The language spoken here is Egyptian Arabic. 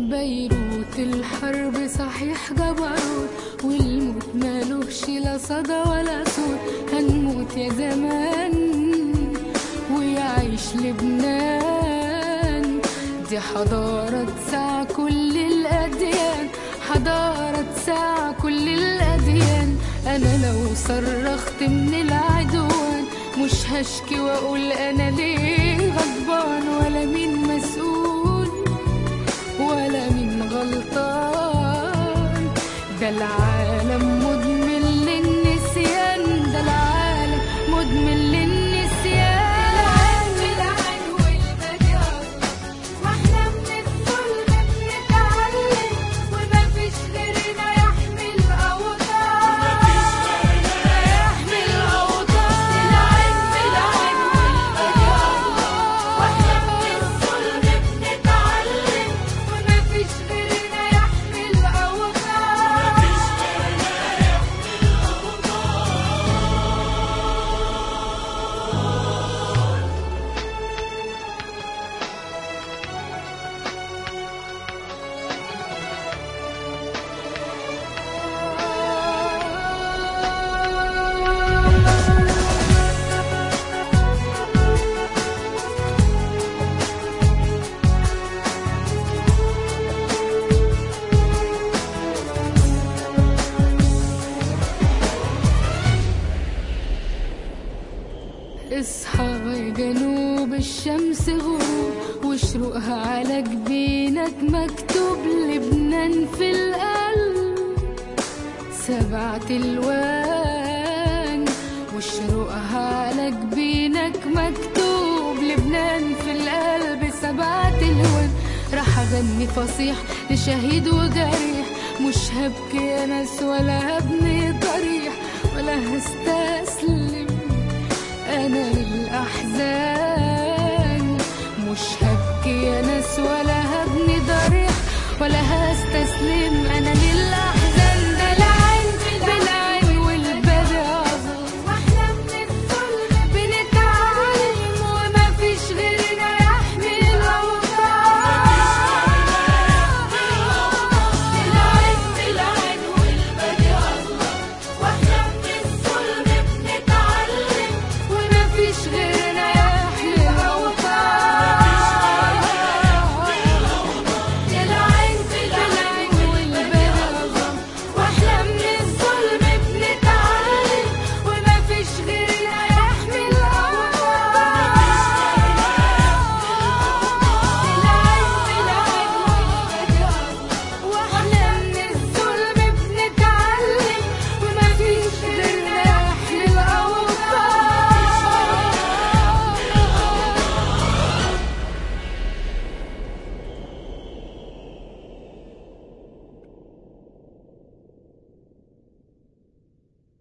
بيروت الحرب صحيح جبروت والموت مالوش لا صدى ولا صوت هنموت يا زمان ويعيش لبنان دي حضارة تسع كل الأديان حضارة تسع كل الأديان أنا لو صرخت من العدوان مش هشكي وأقول أنا ليه غضبان ولا مين مسؤول ولا مين غلطان ده العالم مدمن للنسيان ده العالم مدمن للنسيان العين بالعين والمجال واحنا من الظلم بنتعلم ومفيش غيرنا يحمي الاوطان يحمي الاوطان العين بالعين والمجال واحنا من الظلم بنتعلم ومفيش غيرنا يحمي الاوطان اصحى يا جنوب الشمس غروب وشروقها على جبينك مكتوب لبنان في القلب سبعة الوان وشروقها على جبينك مكتوب لبنان في القلب سبعة الوان راح اغني فصيح لشهيد وجريح مش هبكي يا ناس ولا هبني ضريح ولا هستسلم انا للاحزان مش هبكي يا ناس ولا هبني ضريح ولا هستسلم انا ليه